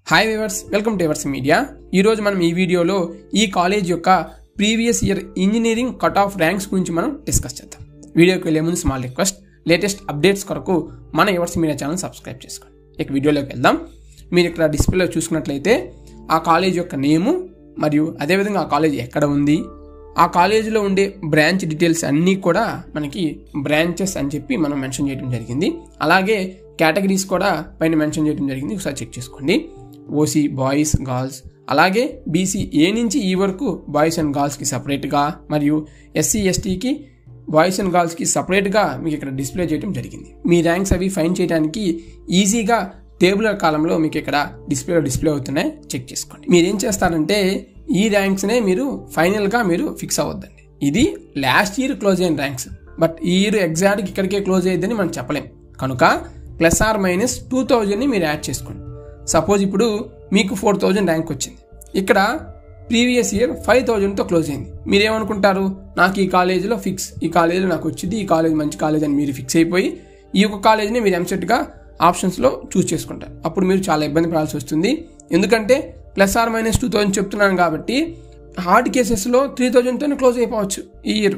hi viewers welcome to Evers media ఈరోజు మనం ఈ వీడియోలో ఈ కాలేజ్ యొక్క previous year engineering cut off ranks గురించి మనం డిస్కస్ చేద్దాం వీడియోకి వెళ్ళే ముందు స్మాల్ రిక్వెస్ట్ లేటెస్ట్ అప్డేట్స్ కొరకు మన ఎవర్స్ మీడియా ఛానల్ సబ్స్క్రైబ్ చేసుకోండి ఇక వీడియోలోకి వెళ్దాం మీరు ఇక్కడ డిస్ప్లేలో చూసుకున్నట్లయితే ఆ కాలేజ్ యొక్క నేము మరియు అదేవిధంగా ఆ కాలేజ్ ఎక్కడ ఉంది ఆ కాలేజీలో ఉండే బ్రాంచ్ డీటెయిల్స్ అన్నీ కూడా మనకి బ్రాంచెస్ అని చెప్పి మనం మెన్షన్ చేయడం జరిగింది అలాగే కేటగిరీస్ కూడా పైన మెన్షన్ చేయడం జరిగింది ఒకసారి చెక్ చేసుకోండి ఓసీ బాయ్స్ గర్ల్స్ అలాగే బీసీ ఏ నుంచి ఈ వరకు బాయ్స్ అండ్ గర్ల్స్కి సపరేట్గా మరియు ఎస్సీ ఎస్టీకి బాయ్స్ అండ్ గర్ల్స్కి సపరేట్గా మీకు ఇక్కడ డిస్ప్లే చేయడం జరిగింది మీ ర్యాంక్స్ అవి ఫైన్ చేయడానికి ఈజీగా టేబులర్ కాలంలో మీకు ఇక్కడ డిస్ప్లేలో డిస్ప్లే అవుతున్నాయి చెక్ చేసుకోండి మీరు ఏం చేస్తారంటే ఈ ర్యాంక్స్నే మీరు ఫైనల్గా మీరు ఫిక్స్ అవ్వద్దండి ఇది లాస్ట్ ఇయర్ క్లోజ్ అయిన ర్యాంక్స్ బట్ ఈ ఇయర్ ఎగ్జాక్ట్గా ఇక్కడికే క్లోజ్ అయ్యిందని మనం చెప్పలేం కనుక ప్లస్ ఆర్ మైనస్ టూ థౌజండ్ని మీరు యాడ్ చేసుకోండి సపోజ్ ఇప్పుడు మీకు ఫోర్ థౌజండ్ ర్యాంక్ వచ్చింది ఇక్కడ ప్రీవియస్ ఇయర్ ఫైవ్ థౌజండ్తో క్లోజ్ అయింది మీరేమనుకుంటారు నాకు ఈ కాలేజీలో ఫిక్స్ ఈ కాలేజీలో నాకు వచ్చింది ఈ కాలేజ్ మంచి కాలేజ్ అని మీరు ఫిక్స్ అయిపోయి ఈ యొక్క కాలేజీని మీరు ఎంసెట్గా ఆప్షన్స్లో చూస్ చేసుకుంటారు అప్పుడు మీరు చాలా ఇబ్బంది పడాల్సి వస్తుంది ఎందుకంటే plus or minus two thousand చెప్తున్నాను కాబట్టి హార్డ్ కేసెస్లో త్రీ థౌజండ్తోనే క్లోజ్ అయిపోవచ్చు ఈ ఇయర్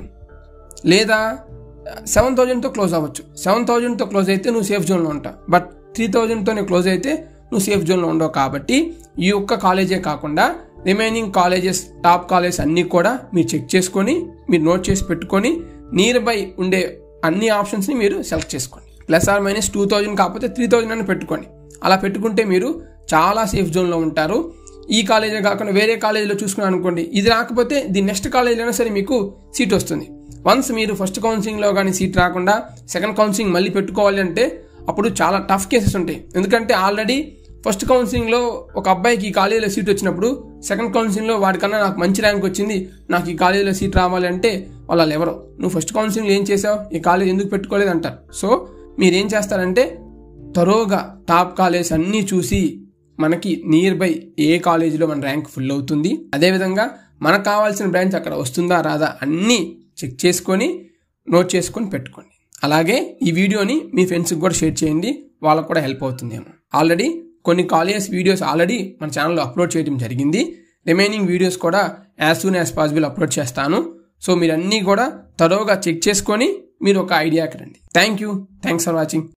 లేదా సెవెన్ థౌజండ్తో క్లోజ్ అవ్వచ్చు సెవెన్ థౌజండ్తో క్లోజ్ అయితే నువ్వు సేఫ్ జోన్లో ఉంటావు బట్ త్రీ థౌజండ్తోనే క్లోజ్ అయితే నువ్వు సేఫ్ జోన్లో ఉండవు కాబట్టి ఈ ఒక్క కాలేజే కాకుండా రిమైనింగ్ కాలేజెస్ టాప్ కాలేజెస్ అన్నీ కూడా మీరు చెక్ చేసుకొని మీరు నోట్ చేసి పెట్టుకొని నియర్ బై ఉండే అన్ని ఆప్షన్స్ని మీరు సెలెక్ట్ చేసుకోండి plus or minus two thousand కాకపోతే త్రీ థౌజండ్ అని పెట్టుకోండి అలా పెట్టుకుంటే మీరు చాలా సేఫ్ జోన్లో ఉంటారు ఈ కాలేజే కాకుండా వేరే కాలేజీలో చూసుకున్నాను అనుకోండి ఇది రాకపోతే ది నెక్స్ట్ కాలేజీలో సరే మీకు సీట్ వస్తుంది వన్స్ మీరు ఫస్ట్ కౌన్సిలింగ్లో కానీ సీట్ రాకుండా సెకండ్ కౌన్సిలింగ్ మళ్ళీ పెట్టుకోవాలి అంటే అప్పుడు చాలా టఫ్ కేసెస్ ఉంటాయి ఎందుకంటే ఆల్రెడీ ఫస్ట్ కౌన్సిలింగ్లో ఒక అబ్బాయికి ఈ కాలేజీలో సీట్ వచ్చినప్పుడు సెకండ్ కౌన్సిలింగ్లో వాడికన్నా నాకు మంచి ర్యాంక్ వచ్చింది నాకు ఈ కాలేజీలో సీట్ రావాలి అంటే వాళ్ళు ఎవరు నువ్వు ఫస్ట్ కౌన్సిలింగ్లో ఏం చేసావు ఈ కాలేజ్ ఎందుకు పెట్టుకోలేదు అంటారు సో మీరు ఏం చేస్తారంటే తరోగా టాప్ కాలేజ్ అన్నీ చూసి మనకి నియర్ బై ఏ కాలేజీలో మన ర్యాంక్ ఫుల్ అవుతుంది అదేవిధంగా మనకు కావాల్సిన బ్రాంచ్ అక్కడ వస్తుందా రాదా అన్నీ చెక్ చేసుకొని నోట్ చేసుకొని పెట్టుకోండి అలాగే ఈ వీడియోని మీ ఫ్రెండ్స్కి కూడా షేర్ చేయండి వాళ్ళకు కూడా హెల్ప్ అవుతుందేమో ఆల్రెడీ కొన్ని కాలేజెస్ వీడియోస్ ఆల్రెడీ మన ఛానల్లో అప్లోడ్ చేయడం జరిగింది రిమైనింగ్ వీడియోస్ కూడా as soon as possible upload చేస్తాను సో మీరు అన్నీ కూడా తరోగా చెక్ చేసుకొని మీరు ఒక ఐడియాకి రండి thank you thanks for watching